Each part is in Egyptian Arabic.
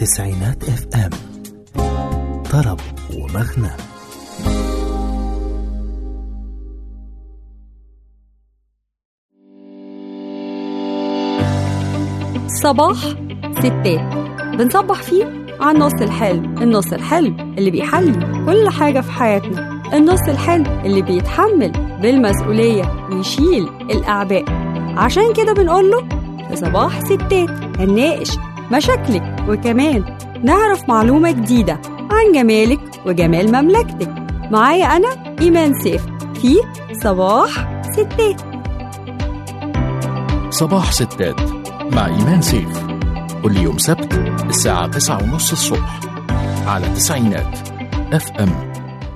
تسعينات اف ام طرب ومغنى صباح ستات بنصبح فيه على النص الحلو النص الحلو اللي بيحلي كل حاجة في حياتنا النص الحلو اللي بيتحمل بالمسؤولية ويشيل الأعباء عشان كده بنقول له في صباح ستات هنناقش مشاكلك وكمان نعرف معلومة جديدة عن جمالك وجمال مملكتك معايا أنا إيمان سيف في صباح ستات صباح ستات مع إيمان سيف كل يوم سبت الساعة تسعة ونص الصبح على تسعينات اف ام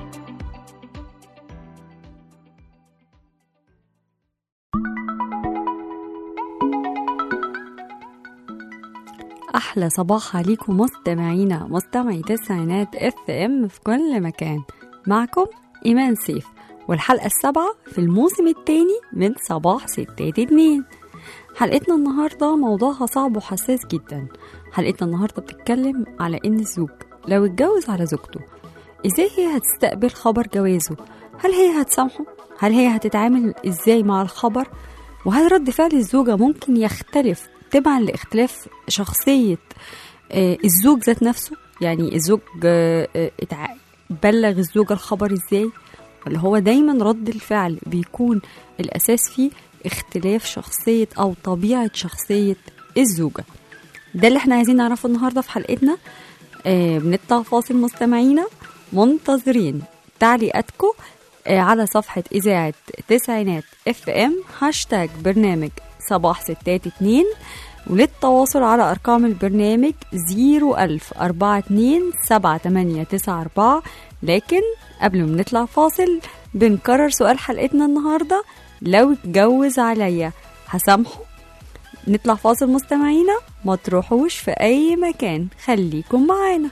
أحلى صباح عليكم مستمعينا مستمعي تسعينات اف ام في كل مكان معكم إيمان سيف والحلقة السابعة في الموسم الثاني من صباح ستات اتنين حلقتنا النهاردة موضوعها صعب وحساس جدا حلقتنا النهاردة بتتكلم على إن الزوج لو اتجوز على زوجته إزاي هي هتستقبل خبر جوازه هل هي هتسامحه؟ هل هي هتتعامل إزاي مع الخبر؟ وهل رد فعل الزوجة ممكن يختلف تبعا لاختلاف شخصية آه، الزوج ذات نفسه يعني الزوج آه، آه، اتع- بلغ الزوجة الخبر ازاي ولا هو دايما رد الفعل بيكون الأساس فيه اختلاف شخصية أو طبيعة شخصية الزوجة ده اللي احنا عايزين نعرفه النهاردة في حلقتنا آه بنطلع فاصل مستمعينا منتظرين تعليقاتكم آه على صفحة إذاعة تسعينات اف ام هاشتاج برنامج صباح ستات اتنين وللتواصل على أرقام البرنامج زيرو ألف أربعة اتنين سبعة تمانية تسعة أربعة لكن قبل ما نطلع فاصل بنكرر سؤال حلقتنا النهاردة لو اتجوز عليا هسامحه نطلع فاصل مستمعينا ما تروحوش في أي مكان خليكم معانا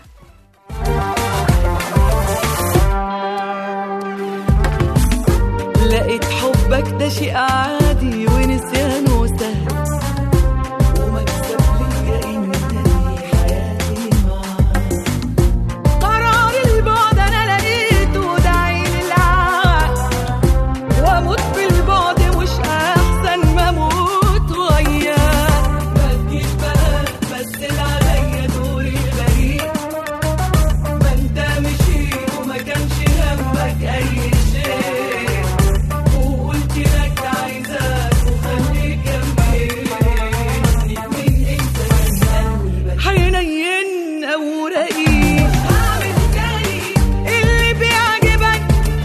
لقيت حبك ده شيء عادي ونسيانه سهل ومكسب ليا ان تاني حياتي معاك قرار البعد انا لقيته ده عين العقل واموت بالبعد مش احسن ما اموت وياك ما تجيش بقى مثل عليا دوري غريب ما انت مشيت وما كانش همك اي شيء وقلت لك عايزاك وخليك جنبي من انت من قلبك حنين او رقيق هعمل تاني اللي بيعجبك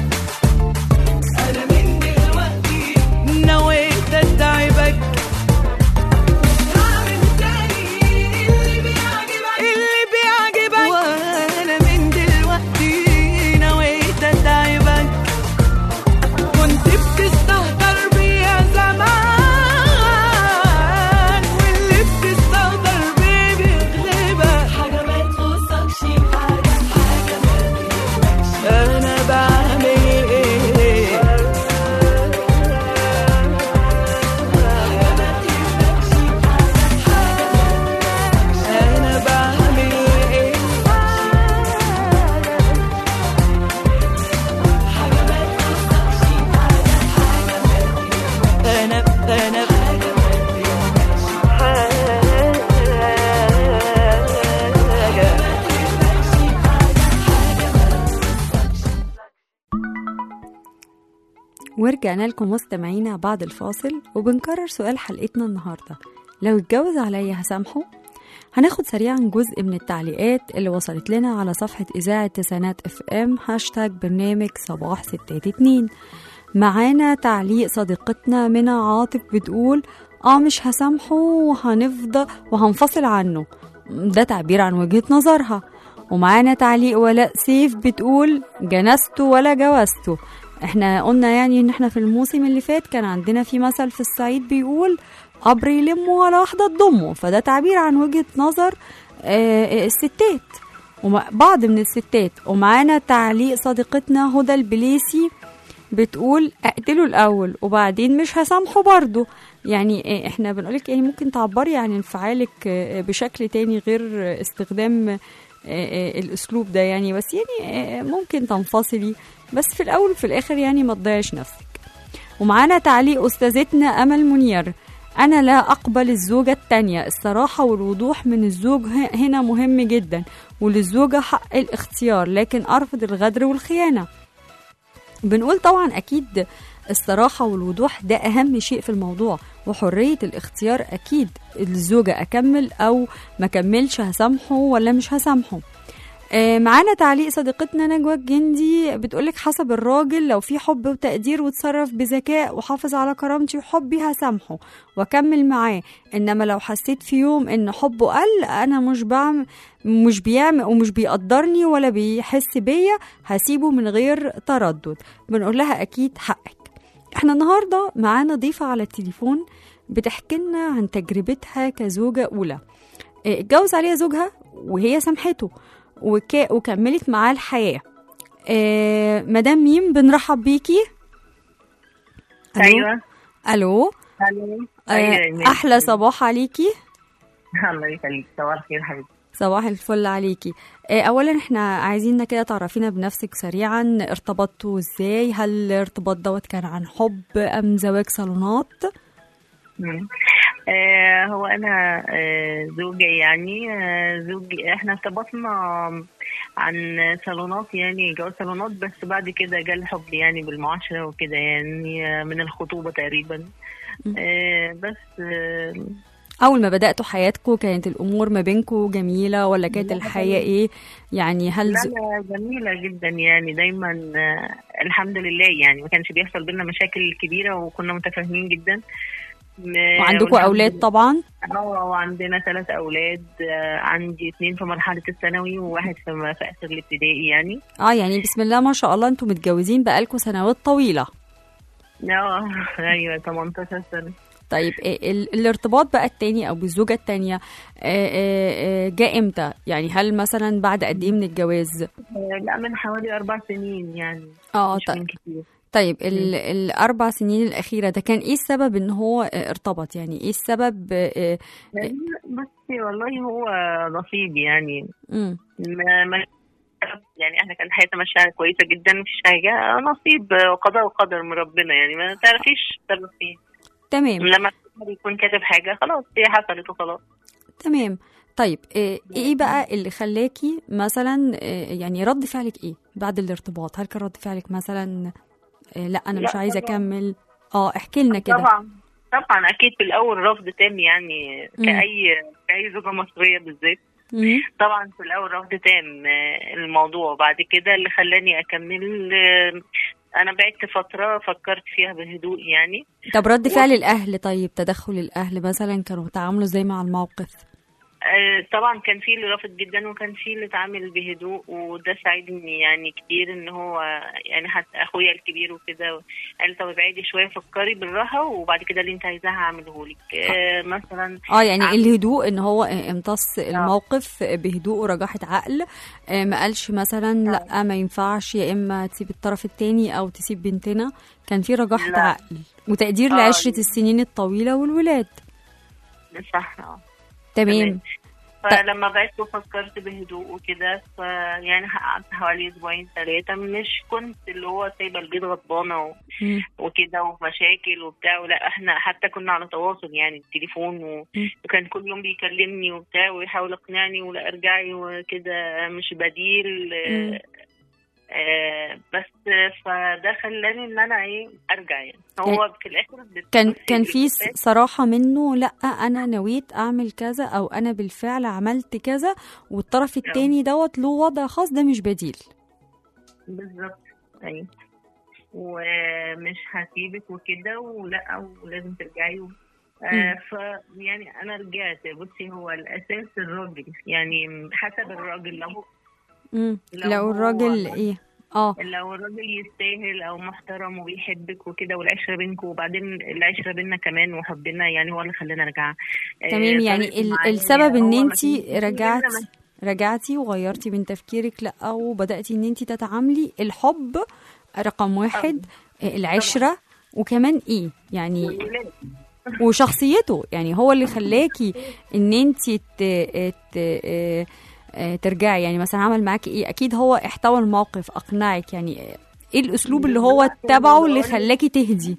انا من دلوقتي نويت اتعبك هعمل تاني اللي بيعجبك اللي بيعجبك وانا من دلوقتي نويت اتعبك كنت بتستهتر بيا زمان واللي بتستهتر بيه بيغلبك حاجة ما تخصكش حاجة حاجة ما تهمكش أنا بعمل إيه حاجة ما تهمكش أنا بعمل إيه حاجة ما تخصكش أنا أنا ورجعنا لكم مستمعينا بعد الفاصل وبنكرر سؤال حلقتنا النهاردة لو اتجوز عليا هسامحه هناخد سريعا جزء من التعليقات اللي وصلت لنا على صفحة إذاعة تسعينات اف ام هاشتاج برنامج صباح ستات اتنين معانا تعليق صديقتنا منى عاطف بتقول اه مش هسامحه وهنفضل وهنفصل عنه ده تعبير عن وجهة نظرها ومعانا تعليق ولاء سيف بتقول جنسته ولا جوزته احنا قلنا يعني ان احنا في الموسم اللي فات كان عندنا في مثل في الصعيد بيقول قبر يلمه ولا واحدة تضمه فده تعبير عن وجهة نظر آه، آه، الستات وبعض من الستات ومعانا تعليق صديقتنا هدى البليسي بتقول اقتله الاول وبعدين مش هسامحه برضه يعني إيه، احنا بنقولك يعني ممكن تعبري عن انفعالك آه، بشكل تاني غير استخدام آه، آه، الاسلوب ده يعني بس يعني آه، ممكن تنفصلي بس في الاول وفي الاخر يعني ما تضيعش نفسك ومعانا تعليق استاذتنا امل منير انا لا اقبل الزوجه التانية الصراحه والوضوح من الزوج ه- هنا مهم جدا وللزوجه حق الاختيار لكن ارفض الغدر والخيانه بنقول طبعا اكيد الصراحة والوضوح ده أهم شيء في الموضوع وحرية الاختيار أكيد الزوجة أكمل أو ما كملش هسامحه ولا مش هسامحه آه، معانا تعليق صديقتنا نجوى الجندي بتقولك حسب الراجل لو في حب وتقدير وتصرف بذكاء وحافظ على كرامتي وحبي هسامحه واكمل معاه انما لو حسيت في يوم ان حبه قل انا مش بعمل مش بيعمل ومش بيقدرني ولا بيحس بيا هسيبه من غير تردد بنقول لها اكيد حقك احنا النهارده معانا ضيفه على التليفون بتحكي لنا عن تجربتها كزوجه اولى آه، اتجوز عليها زوجها وهي سامحته وك... وكملت معاه الحياه آه، مدام ميم بنرحب بيكي ألو؟ ايوه الو الو آه، أيوة، احلى صباح عليكي الله يخليك صباح الخير حبيبتي صباح الفل عليكي آه، اولا احنا عايزيننا كده تعرفينا بنفسك سريعا ارتبطتوا ازاي هل الارتباط دوت كان عن حب ام زواج صالونات مم. آه هو انا آه زوجي يعني آه زوجي احنا ارتبطنا عن صالونات يعني جواز صالونات بس بعد كده جه الحب يعني بالمعاشره وكده يعني آه من الخطوبه تقريبا آه بس آه اول ما بداتوا حياتكم كانت الامور ما بينكم جميله ولا كانت الحياه ايه يعني هل لا ز... لا جميلة جدا يعني دايما آه، الحمد لله يعني ما كانش بيحصل بينا مشاكل كبيرة وكنا متفاهمين جدا م- وعندكم والحمد اولاد لله. طبعا اه وعندنا ثلاث اولاد آه، عندي اثنين في مرحله الثانوي وواحد في م- في اخر الابتدائي يعني اه يعني بسم الله ما شاء الله انتم متجوزين بقالكم سنوات طويله اه ايوه 18 سنه طيب إيه ال- الارتباط بقى التاني او بالزوجه التانيه آه، آه، آه، جاء امتى يعني هل مثلا بعد قد ايه من الجواز آه، لا من حوالي اربع سنين يعني اه مش طيب من كتير طيب ال- الاربع سنين الاخيره ده كان ايه السبب ان هو آه، ارتبط يعني ايه السبب آه، يعني بصي والله هو نصيب يعني مم. ما ما يعني احنا كانت حياتنا ماشيه كويسه جدا مفيش حاجه نصيب وقضاء وقدر من ربنا يعني ما تعرفيش سبب فيه تمام لما يكون كاتب حاجه خلاص هي حصلت وخلاص تمام طيب آه، ايه بقى اللي خلاكي مثلا آه، يعني رد فعلك ايه بعد الارتباط هل كان رد فعلك مثلا آه، لا انا مش لا عايزه طبعاً. اكمل اه احكي لنا كده طبعا طبعا اكيد في الاول رفض تام يعني مم. كاي كاي زوجه مصريه بالذات مم. طبعا في الاول رفض تام آه، الموضوع بعد كده اللي خلاني اكمل آه، انا بعدت فتره فكرت فيها بهدوء يعني طب رد فعل الاهل طيب تدخل الاهل مثلا كانوا تعاملوا ازاي مع الموقف آه، طبعا كان في اللي رافض جدا وكان في اللي اتعامل بهدوء وده ساعدني يعني كتير ان هو يعني حتى اخويا الكبير وكده قال طب ابعدي شويه فكري بالراحه وبعد كده اللي انت عايزاه هعمله لك آه مثلا اه يعني عم- الهدوء ان هو امتص الموقف بهدوء ورجاحة عقل آه، ما قالش مثلا لا ما ينفعش يا اما تسيب الطرف التاني او تسيب بنتنا كان في رجاحة لا. عقل وتقدير آه، لعشرة لا. السنين الطويلة والولاد صح اه تمام فلما بعدت وفكرت بهدوء وكده فيعني قعدت حوالي اسبوعين ثلاثه مش كنت اللي هو سايبه البيت غضبانه و... مم. وكده ومشاكل وبتاع ولا احنا حتى كنا على تواصل يعني التليفون و... مم. وكان كل يوم بيكلمني وبتاع ويحاول يقنعني ولا ارجعي وكده مش بديل مم. آه آه بس فده خلاني ان انا ايه ارجع يعني هو في الاخر بت- كان بصي كان في الستات- صراحة منه لا انا نويت اعمل كذا او انا بالفعل عملت كذا والطرف التاني دوت له وضع خاص ده مش بديل بالظبط ايوه ومش هسيبك وكده ولا ولازم ترجعي و... آه ف يعني انا رجعت بصي هو الاساس الراجل يعني حسب الراجل لو مم. لو لو هو- الراجل ايه اه لو الراجل يستاهل او محترم وبيحبك وكده والعشره بينكم وبعدين العشره بينا كمان وحبنا يعني هو اللي خلانا نرجع آه، تمام يعني طريقته ال- معايا السبب ان هو ما انت كانش فيه بينا رجعتي مشاكل. رجعتي وغيرتي من تفكيرك لا وبداتي ان انت تتعاملي الحب رقم واحد العشره وكمان ايه يعني والولاد. وشخصيته يعني هو اللي خلاكي ان انت ت... ت... آه، آه، ترجعي يعني مثلا عمل معاكي ايه اكيد هو احتوى الموقف اقنعك يعني ايه الاسلوب اللي هو اتبعه اللي خلاكي تهدي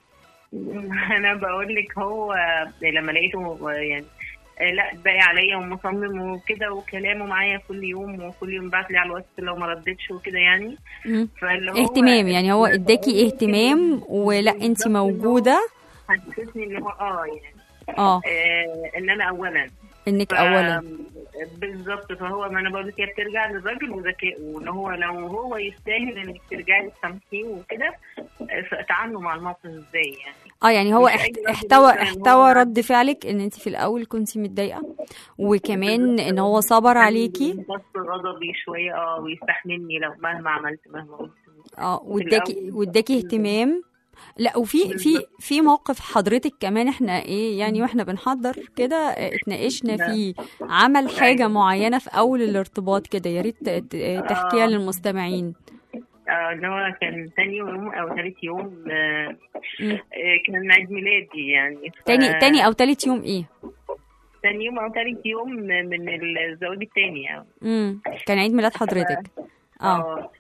انا بقول لك هو لما لقيته يعني لا باقي عليا ومصمم وكده وكلامه معايا كل يوم وكل يوم بعت لي على الواتس لو ما ردتش وكده يعني مم. فاللي هو اهتمام يعني هو اداكي اهتمام ولا انت موجوده حسسني ان هو اه يعني اه آه، ان انا اولا انك ف- اولا بالظبط فهو ما انا بقول لك هي بترجع للراجل وذكائه وان هو لو هو يستاهل انك ترجعي تسامحيه وكده آه، تعاملوا مع الموقف ازاي يعني اه يعني هو مش أي احت- راجل احتوى مثلاً احتوى هو- رد فعلك ان انت في الاول كنت متضايقه وكمان ان هو صبر عليكي بس غضبي شويه اه ويستحملني لو مهما عملت مهما قلت اه واداكي الأول. واداكي اهتمام لا وفي في في موقف حضرتك كمان احنا ايه يعني واحنا بنحضر كده اه، اتناقشنا فيه عمل حاجه معينه في اول الارتباط كده يا ريت ت- ت- تحكيها آه. للمستمعين آه، ان هو كان تاني يوم او ثالث يوم آه، مم. آه، كان عيد ميلادي يعني ف- تاني تاني او تالت يوم ايه تاني يوم او ثالث يوم من الزواج التاني يعني امم كان عيد ميلاد حضرتك اه اه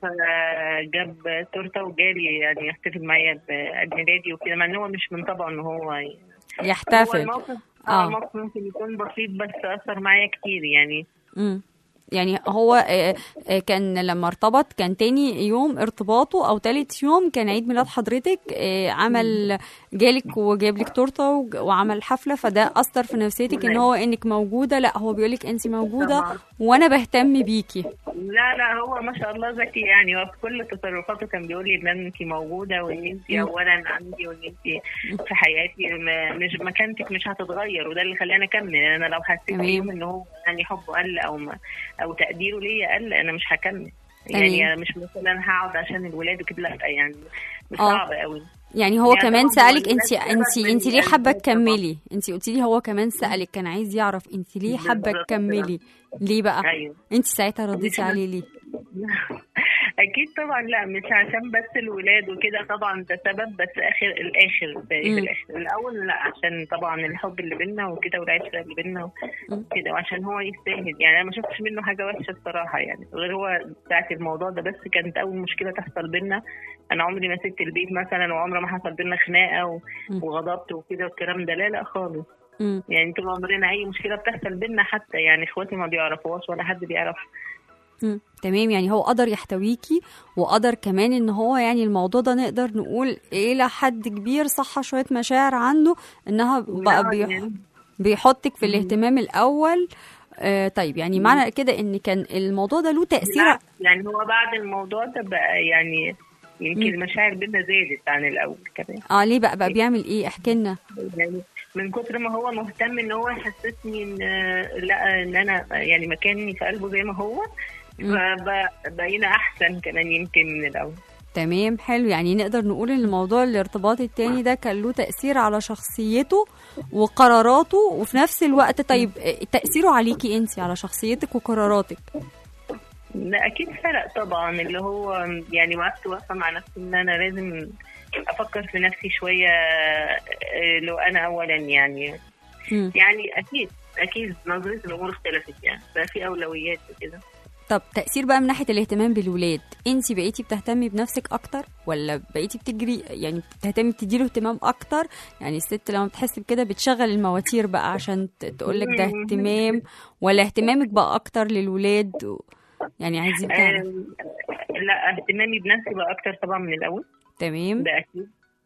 فجاب تورته وجالي يعني يحتفل معايا بعيد ميلادي وكده مع ان هو مش من طبعه ان هو يعني هو يحتفل الموقف آه. اه الموقف ممكن يكون بسيط بس اثر معايا كتير يعني امم يعني هو آه، آه، كان لما ارتبط كان تاني يوم ارتباطه او تالت يوم كان عيد ميلاد حضرتك آه، عمل جالك وجاب لك تورته وج- وعمل حفله فده اثر في نفسيتك ان هو انك موجوده لا هو بيقولك انت موجوده طبعاً. وانا بهتم بيكي لا لا هو ما شاء الله ذكي يعني هو في كل تصرفاته كان بيقول لي ان انت موجوده وان انت مم. اولا عندي وان انت في حياتي ما- مش مكانتك مش هتتغير وده اللي خلاني اكمل انا لو حسيت تمام. في يوم ان هو يعني حبه قل او ما او تقديره ليا قل انا مش هكمل تمام. يعني أنا مش مثلا هقعد عشان الولاد وكده لا يعني مش آه. صعب قوي يعني هو يعني كمان طبعاً هو سالك انت الولاد انت سبب انت من ليه حابه الأسباب طبعاً. تكملي انت قلتي لي هو كمان سالك كان عايز يعرف انت ليه حابه بالظبط تكملي ليه بقى ايوه انت ساعتها رديتي مش- عليه ليه اكيد طبعا لا مش عشان بس الولاد وكده طبعا ده سبب بس اخر الاخر في مم. الاخر الاول لا عشان طبعا الحب اللي بينا وكده والعشره اللي بينا مم. وكده وعشان هو يستاهل يعني انا ما شفتش منه حاجه وحشه الصراحه يعني غير هو بتاعت الموضوع ده بس كانت اول مشكله تحصل بينا انا عمري ما سبت البيت مثلا وعمر ما حصل بينا خناقه و- مم. وغضبت وكده والكلام ده لا لا خالص امم يعني طول عمرنا اي مشكله بتحصل بينا حتى يعني اخواتي ما بيعرفوهاش ولا حد بيعرف مم. تمام يعني هو قدر يحتويكي وقدر كمان ان هو يعني الموضوع ده نقدر نقول الى حد كبير صح شويه مشاعر عنده انها بقى لا، بيح... يعني بيحطك في الاهتمام الاول آه طيب يعني معنى كده ان كان الموضوع ده له تاثير بالعكس، يعني هو بعد الموضوع ده بقى يعني يمكن مم. المشاعر بينا زادت عن الاول كمان اه ليه بقى بقى بيعمل ايه احكي لنا يعني من كتر ما هو مهتم ان هو يحسسني ان لا ان انا يعني مكاني في قلبه زي ما هو مم. فبقينا احسن كمان يمكن من الاول تمام حلو يعني نقدر نقول ان الموضوع الارتباط التاني ده كان له تأثير على شخصيته وقراراته وفي نفس الوقت طيب آه، تأثيره عليكي انت على شخصيتك وقراراتك لا اكيد فرق طبعا اللي هو يعني وقفت واقفه مع نفسي ان انا لازم افكر في نفسي شويه آه، لو انا اولا يعني مم. يعني اكيد اكيد نظريه الامور اختلفت يعني بقى في اولويات وكده طب تأثير بقى من ناحية الاهتمام بالولاد انت بقيتي بتهتمي بنفسك اكتر ولا بقيتي بتجري يعني بتهتمي بتديله اهتمام اكتر يعني الست لما بتحس بكده بتشغل المواتير بقى عشان تقول لك ده مم. اهتمام ولا اهتمامك بقى اكتر للولاد و... يعني عايزين تعرف آم، لا اهتمامي بنفسي بقى اكتر طبعا من الاول تمام ده اكيد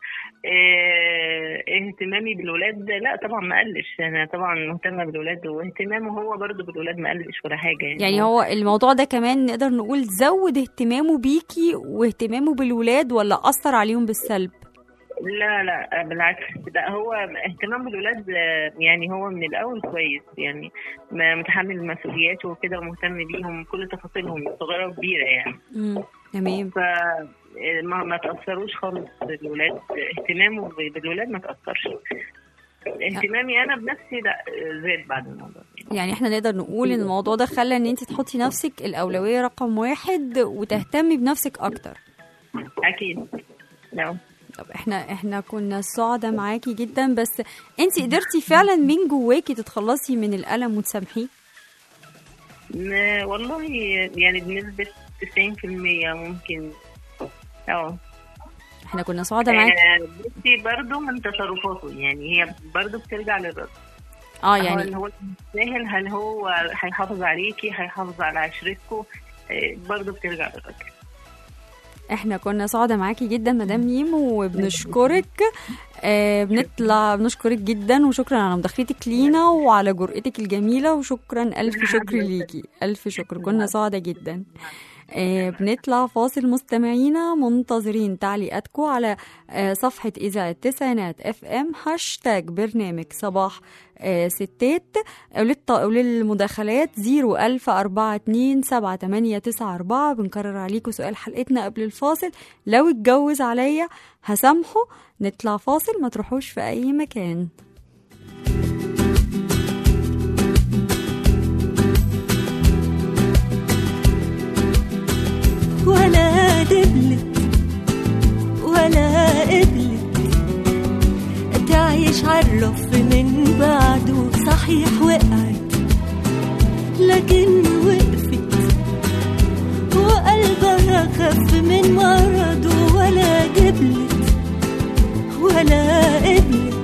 آه، اهتمامي بالولاد لا طبعا ما قلش انا طبعا مهتمه بالولاد واهتمامه هو برضو بالولاد ما قلش ولا حاجه يعني, يعني هو الموضوع ده كمان نقدر نقول زود اهتمامه بيكي واهتمامه بالولاد ولا أثر عليهم بالسلب لا لا بالعكس ده هو اهتمام بالولاد آه، يعني هو من الاول كويس يعني ما- متحمل مسؤولياته وكده ومهتم بيهم كل تفاصيلهم صغيره وكبيره يعني مم. تمام ف ما, ما تاثروش خالص الولاد اهتمامه ب- بالولاد ما تاثرش اهتمامي انا بنفسي لا زاد بعد الموضوع يعني احنا نقدر نقول ان الموضوع ده خلى ان انت تحطي نفسك الأولوية رقم واحد وتهتمي بنفسك أكتر اكيد لا طب احنا احنا كنا سعداء معاكي جدا بس انت قدرتي فعلا من جواكي تتخلصي من الالم وتسامحيه م- والله يعني بنسبة 90% ممكن اه احنا كنا سعداء معاكي آه، بصي برضه من تصرفاته يعني هي برضه بترجع للرد اه هل يعني هو يستاهل هل هو هيحافظ عليكي هيحافظ على عشرتكم آه، برضه بترجع للراجل احنا كنا سعداء معاكي جدا مدام ميمو وبنشكرك آه بنطلع بنشكرك جدا وشكرا على مداخلتك لينا وعلى جرأتك الجميلة وشكرا ألف شكر ليكي ألف شكر كنا سعداء جدا آه بنطلع فاصل مستمعينا منتظرين تعليقاتكم على آه صفحة إذاعة تسعينات اف ام هاشتاج برنامج صباح آه ستات وللط- وللمداخلات 01042 بنكرر عليكم سؤال حلقتنا قبل الفاصل لو اتجوز عليا هسامحه نطلع فاصل ما تروحوش في أي مكان ولا دبلت ولا قبلت تعيش عالرف من بعده صحيح وقعت لكن وقفت وقلبها خف من مرضه ولا جبلت ولا قبلت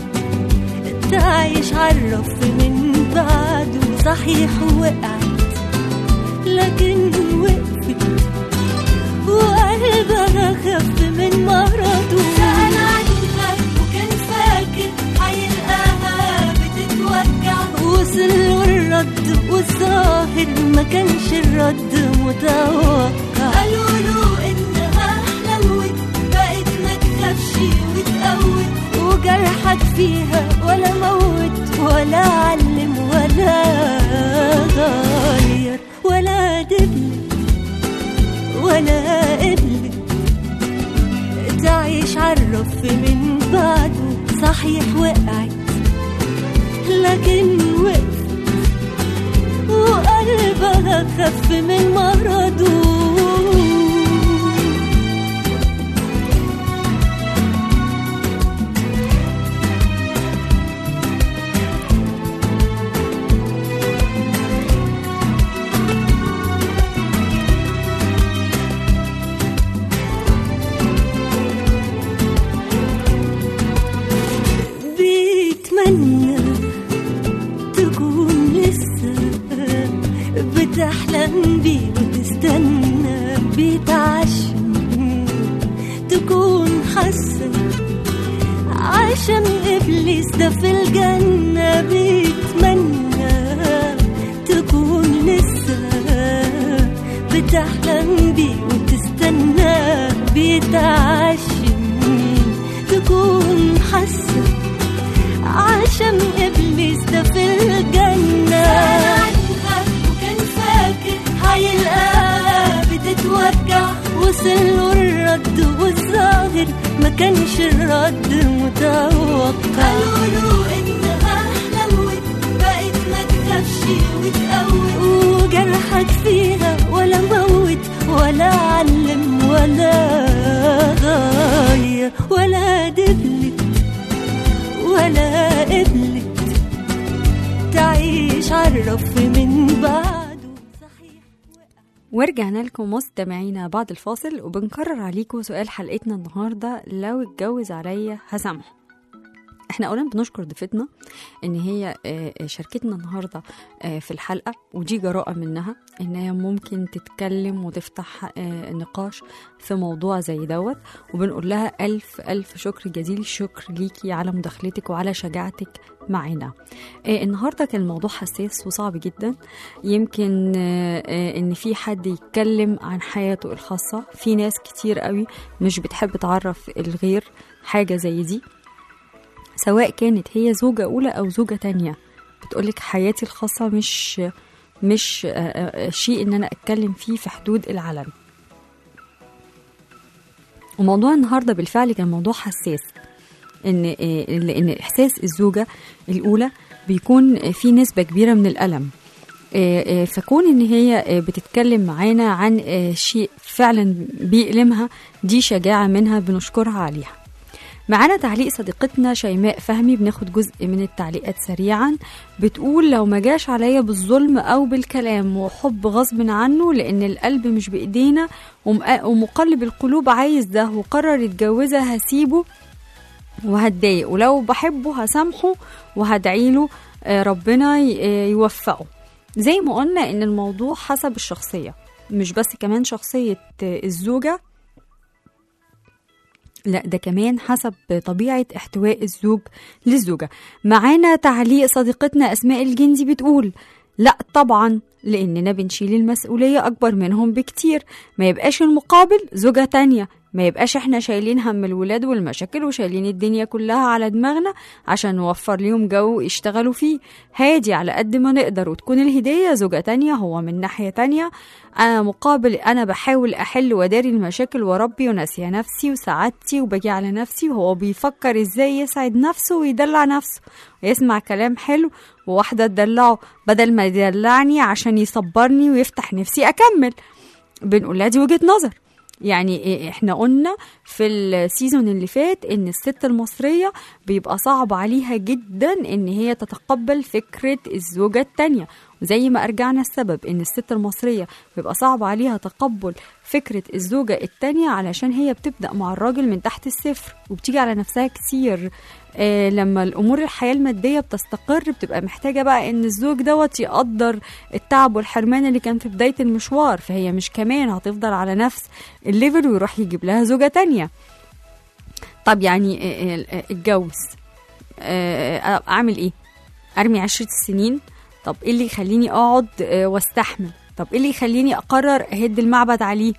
تعيش عالرف من بعده صحيح وقعت لكن وقفت وقلبها خف من مرضه سأل عنها وكان فاكر هيلقاها بتتوجع وصل له الرد والظاهر ما كانش الرد متوقع قالوا له انها حلوت بقت ما تخافش وتقوت وجرحك فيها ولا موت ولا علم ولا غير ولا دبلت ولا قبلت تعيش عالرف من بعده صحيح وقعت لكن وقفت وقلبها خف من مرضه بيتمنى تكون لسه بتحلم بيه وتستنى بيتعشم تكون حاسة عشان إبليس ده في الجنة بيتمنى تكون لسه بتحلم بيه وتستنى بيتعشم تكون حاسة عشان إبليس ده في الجنة وكان فاكر هيلقاها بتتوجع وصل له الرد والظاهر ما كانش الرد متوقع قالوا له إنها حلوت بقت ما تخافش وتقوت وجرحك فيها ولا موت ولا علم ولا غير ولا دبلت ولا قبلت تعيش عالرف من بعده صحيح ورجعنا لكم مستمعينا بعد الفاصل وبنكرر عليكم سؤال حلقتنا النهارده لو اتجوز عليا هسامحه احنا اولا بنشكر ضيفتنا ان هي آه، آه، شاركتنا النهارده آه، في الحلقه ودي جراءه منها ان هي ممكن تتكلم وتفتح آه، نقاش في موضوع زي دوت وبنقول لها الف الف شكر جزيل الشكر ليكي على مداخلتك وعلى شجاعتك معنا آه، النهارده كان الموضوع حساس وصعب جدا يمكن آه، آه، ان في حد يتكلم عن حياته الخاصه في ناس كتير قوي مش بتحب تعرف الغير حاجه زي دي سواء كانت هي زوجة أولى أو زوجة تانية بتقولك حياتي الخاصة مش مش آه، آه، شيء إن أنا أتكلم فيه في حدود العلن وموضوع النهاردة بالفعل كان موضوع حساس إن آه، لأن إحساس الزوجة الأولى بيكون في نسبة كبيرة من الألم آه، آه، فكون ان هي آه، بتتكلم معانا عن آه، شيء فعلا بيألمها دي شجاعة منها بنشكرها عليها معانا تعليق صديقتنا شيماء فهمي بناخد جزء من التعليقات سريعا بتقول لو ما جاش عليا بالظلم او بالكلام وحب غصب عنه لان القلب مش بايدينا ومق- ومقلب القلوب عايز ده وقرر يتجوزها هسيبه وهتضايق ولو بحبه هسامحه وهدعيله آه، ربنا ي- آه، يوفقه زي ما قلنا ان الموضوع حسب الشخصية مش بس كمان شخصية آه، الزوجة لا ده كمان حسب طبيعة احتواء الزوج للزوجة معانا تعليق صديقتنا أسماء الجندي بتقول لا طبعا لأننا بنشيل المسؤولية أكبر منهم بكتير ما يبقاش المقابل زوجة تانية ما يبقاش احنا شايلين هم الولاد والمشاكل وشايلين الدنيا كلها على دماغنا عشان نوفر ليهم جو يشتغلوا فيه هادي على قد ما نقدر وتكون الهدية زوجة تانية هو من ناحية تانية أنا مقابل أنا بحاول أحل وأداري المشاكل وأربي وناسية نفسي وسعادتي وباجي على نفسي وهو بيفكر إزاي يسعد نفسه ويدلع نفسه ويسمع كلام حلو وواحدة تدلعه بدل ما يدلعني عشان يصبرني ويفتح نفسي أكمل بنقول لها دي وجهة نظر يعني إيه- احنا قلنا في السيزون اللي فات ان الست المصرية بيبقى صعب عليها جدا ان هي تتقبل فكرة الزوجة التانية وزي ما ارجعنا السبب ان الست المصرية بيبقى صعب عليها تقبل فكرة الزوجة التانية علشان هي بتبدأ مع الراجل من تحت الصفر وبتيجي على نفسها كتير آه لما الامور الحياه الماديه بتستقر بتبقى محتاجه بقى ان الزوج دوت يقدر التعب والحرمان اللي كان في بدايه المشوار فهي مش كمان هتفضل على نفس الليفل ويروح يجيب لها زوجه تانية طب يعني آه، آه، آه، اتجوز آه، اعمل ايه ارمي عشرة السنين طب ايه اللي يخليني اقعد آه، واستحمل طب ايه اللي يخليني اقرر اهد المعبد عليه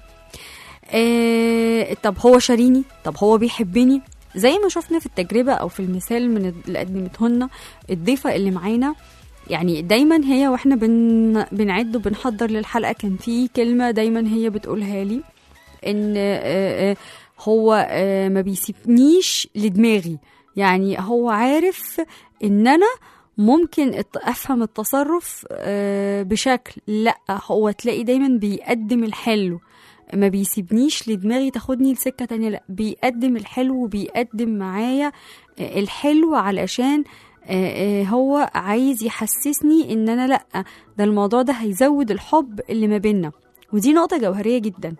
آه، طب هو شاريني طب هو بيحبني زي ما شفنا في التجربة أو في المثال من اللي قدمته لنا الضيفة اللي معانا يعني دايما هي واحنا بن بنعد وبنحضر للحلقة كان في كلمة دايما هي بتقولها لي ان آه، آه، هو آه، ما بيسيبنيش لدماغي يعني هو عارف ان انا ممكن الت- افهم التصرف آه، بشكل لا هو تلاقي دايما بيقدم الحلو ما بيسيبنيش لدماغي تاخدني لسكة تانية لا بيقدم الحلو وبيقدم معايا آه، الحلو علشان آه، آه، هو عايز يحسسني ان انا لا ده الموضوع ده هيزود الحب اللي ما بينا ودي نقطة جوهرية جدا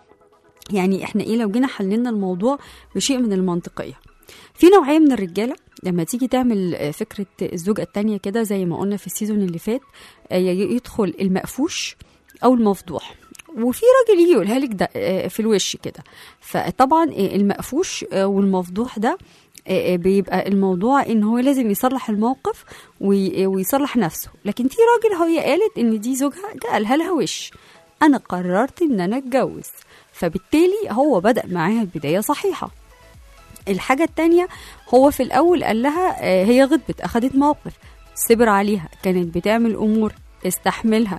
يعني احنا ايه لو جينا حللنا الموضوع بشيء من المنطقية في نوعية من الرجالة لما تيجي تعمل آه، فكرة الزوجة التانية كده زي ما قلنا في السيزون اللي فات آه، يدخل المقفوش أو المفضوح وفي راجل يجي يقولها لك ده آه، في الوش كده فطبعا آه، المقفوش آه، والمفضوح ده آه، آه، بيبقى الموضوع ان هو لازم يصلح الموقف وي- ويصلح نفسه لكن في راجل هي قالت ان دي زوجها جه قالها لها وش انا قررت ان انا اتجوز فبالتالي هو بدأ معاها البداية صحيحة الحاجة التانية هو في الأول قال لها آه، هي غضبت أخدت موقف صبر عليها كانت بتعمل أمور استحملها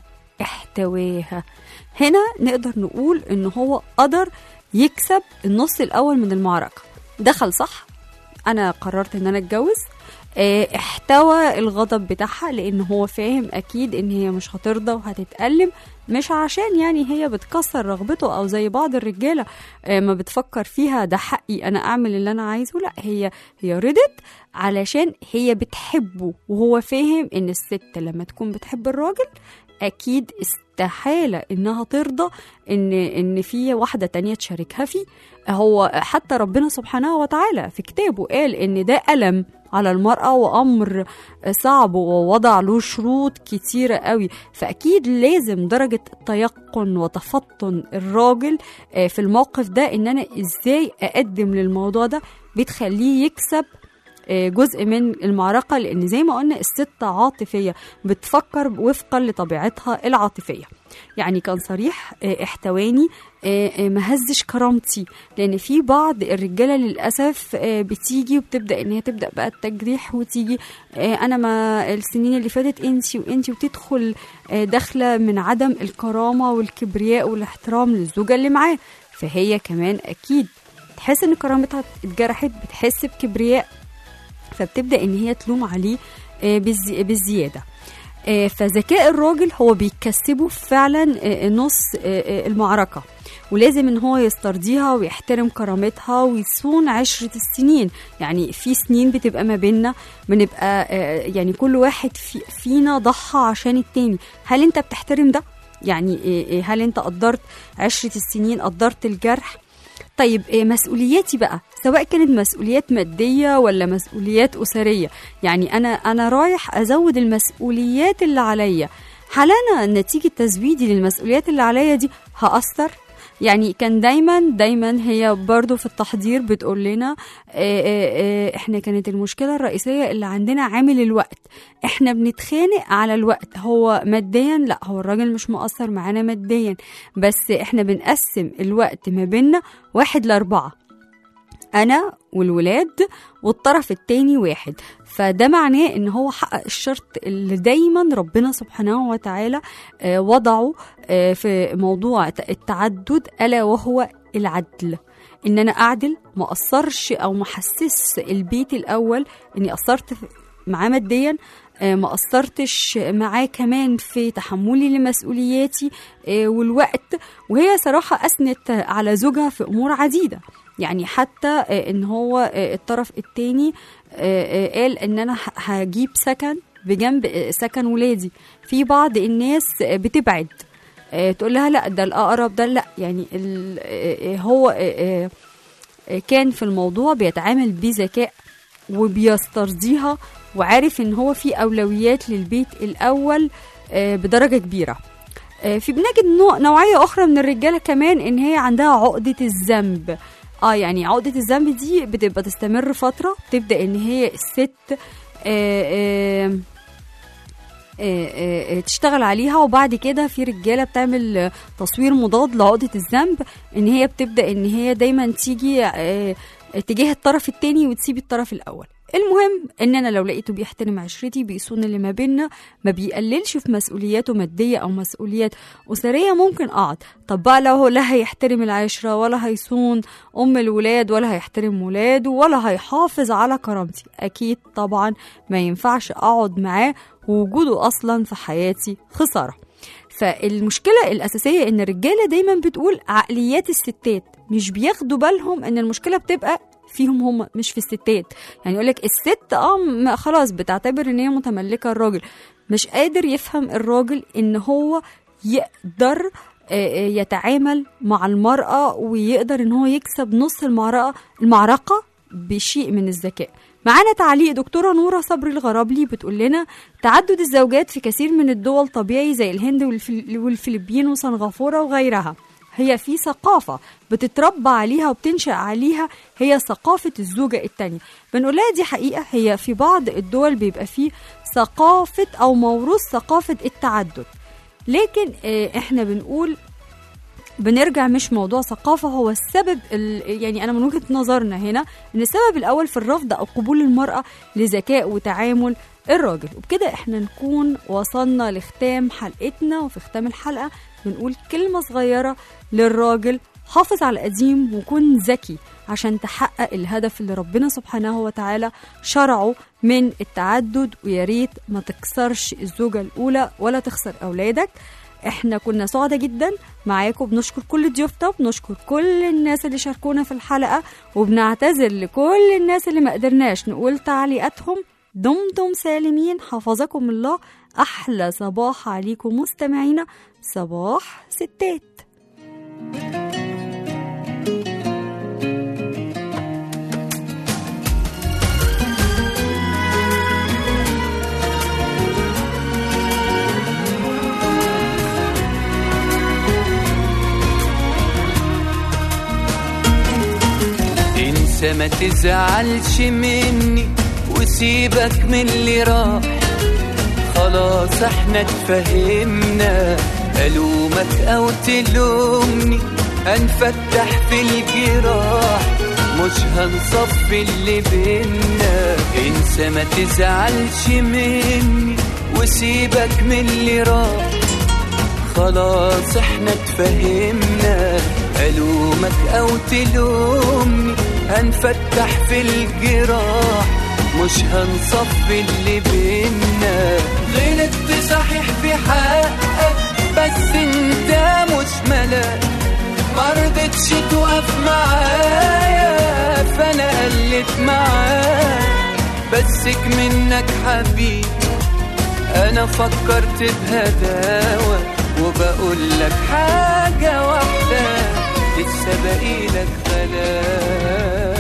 احتواها هنا نقدر نقول إن هو قدر يكسب النص الأول من المعركة دخل صح أنا قررت إن أنا أتجوز آه، احتوى الغضب بتاعها لان هو فاهم اكيد ان هي مش هترضى وهتتألم مش عشان يعني هي بتكسر رغبته او زي بعض الرجاله آه، ما بتفكر فيها ده حقي انا اعمل اللي انا عايزه لا هي هي رضت علشان هي بتحبه وهو فاهم ان الست لما تكون بتحب الراجل اكيد استحاله انها ترضى ان ان في واحده تانية تشاركها فيه هو حتى ربنا سبحانه وتعالى في كتابه قال ان ده الم على المرأة وأمر صعب ووضع له شروط كتيرة قوي فأكيد لازم درجة تيقن وتفطن الراجل آه، في الموقف ده إن أنا إزاي أقدم للموضوع ده بتخليه يكسب آه، جزء من المعركة لأن زي ما قلنا الست عاطفية بتفكر وفقا لطبيعتها العاطفية يعني كان صريح آه، احتواني آه، آه، مهزش كرامتي لان في بعض الرجاله للاسف آه، بتيجي وبتبدا ان هي تبدا بقى التجريح وتيجي آه، انا ما السنين اللي فاتت انتي وانتي وتدخل آه، داخله من عدم الكرامه والكبرياء والاحترام للزوجه اللي معاه فهي كمان اكيد تحس ان كرامتها اتجرحت بتحس بكبرياء فبتبدا ان هي تلوم عليه آه، بالزي- بالزياده آه، فذكاء الراجل هو بيكسبه فعلا آه، نص آه، آه، المعركة ولازم ان هو يسترضيها ويحترم كرامتها ويصون عشرة السنين يعني في سنين بتبقى ما بيننا بنبقى آه، يعني كل واحد في فينا ضحى عشان التاني هل انت بتحترم ده يعني آه، آه، هل انت قدرت عشرة السنين قدرت الجرح طيب إيه مسؤولياتي بقى سواء كانت مسؤوليات مادية ولا مسؤوليات أسرية يعني أنا أنا رايح أزود المسؤوليات اللي عليا هل أنا نتيجة تزويدي للمسؤوليات اللي عليا دي هأثر يعني كان دايما دايما هي برضو في التحضير بتقول لنا آه، آه، آه، احنا كانت المشكلة الرئيسية اللي عندنا عامل الوقت احنا بنتخانق على الوقت هو ماديا لا هو الراجل مش مؤثر معانا ماديا بس احنا بنقسم الوقت ما بيننا واحد لأربعة أنا والولاد والطرف التاني واحد فده معناه ان هو حقق الشرط اللي دايما ربنا سبحانه وتعالى آه، وضعه آه، في موضوع التعدد الا وهو العدل ان انا اعدل ما اثرش او ما احسس البيت الاول اني قصرت في- معاه ماديا آه، ما قصرتش معاه كمان في تحملي لمسؤولياتي آه، والوقت وهي صراحة أثنت على زوجها في أمور عديدة يعني حتى آه، ان هو آه، الطرف التاني آه، آه، قال ان انا ه- هجيب سكن بجنب آه، سكن ولادي في بعض الناس آه، بتبعد آه، تقول لها لا ده الاقرب ده لا يعني ال- آه، آه، هو آه، آه، آه، كان في الموضوع بيتعامل بذكاء وبيسترضيها وعارف ان هو في اولويات للبيت الاول آه، بدرجه كبيره آه، في بنجد نوع نوعيه اخرى من الرجاله كمان ان هي عندها عقده الذنب اه يعني عقده الذنب دي بتبقى تستمر فتره تبدا ان هي الست آه آه آه، آه، آه، تشتغل عليها وبعد كده في رجاله بتعمل آه، تصوير مضاد لعقده الذنب ان هي بتبدا ان هي دايما تيجي آه، تجاه الطرف التاني وتسيب الطرف الاول المهم ان انا لو لقيته بيحترم عشرتي بيصون اللي ما بينا ما بيقللش في مسؤولياته ماديه او مسؤوليات اسريه ممكن اقعد طب بقى لو هو لا هيحترم العشره ولا هيصون ام الولاد ولا هيحترم ولاده ولا هيحافظ على كرامتي اكيد طبعا ما ينفعش اقعد معاه ووجوده اصلا في حياتي خساره فالمشكله الاساسيه ان الرجاله دايما بتقول عقليات الستات مش بياخدوا بالهم ان المشكله بتبقى فيهم هم مش في الستات يعني يقول لك الست اه م- خلاص بتعتبر ان هي متملكه الراجل مش قادر يفهم الراجل ان هو يقدر آه، آه، يتعامل مع المرأة ويقدر ان هو يكسب نص المعركة المعركة بشيء من الذكاء معانا تعليق دكتورة نورة صبري الغرابلي بتقول لنا تعدد الزوجات في كثير من الدول طبيعي زي الهند والفل- والفلبين وسنغافورة وغيرها هي في ثقافة بتتربى عليها وبتنشأ عليها هي ثقافة الزوجة التانية بنقول لها دي حقيقة هي في بعض الدول بيبقى فيه ثقافة أو موروث ثقافة التعدد لكن آه، احنا بنقول بنرجع مش موضوع ثقافة هو السبب ال- يعني أنا من وجهة نظرنا هنا إن السبب الأول في الرفض أو قبول المرأة لذكاء وتعامل الراجل وبكده احنا نكون وصلنا لختام حلقتنا وفي ختام الحلقة بنقول كلمة صغيرة للراجل حافظ على القديم وكن ذكي عشان تحقق الهدف اللي ربنا سبحانه وتعالى شرعه من التعدد ويا ريت ما تكسرش الزوجة الأولى ولا تخسر أولادك احنا كنا سعداء جدا معاكم بنشكر كل ضيوفنا بنشكر كل الناس اللي شاركونا في الحلقة وبنعتذر لكل الناس اللي ما قدرناش نقول تعليقاتهم دمتم سالمين حفظكم الله أحلى صباح عليكم مستمعينا صباح ستات انسى ما تزعلش مني وسيبك من اللي راح خلاص احنا اتفهمنا الومك او تلومني هنفتح في الجراح مش هنصفي اللي بينا انسى ما تزعلش مني وسيبك من اللي راح خلاص احنا اتفهمنا الومك او تلومني هنفتح في الجراح مش هنصفي اللي بينا غلطت صحيح في حقك بس انت مش ملاك مرضتش تقف معايا فانا قلت معاك بسك منك حبيبي انا فكرت بهداوة وبقول لك حاجة واحدة لسه باقي لك غلاوة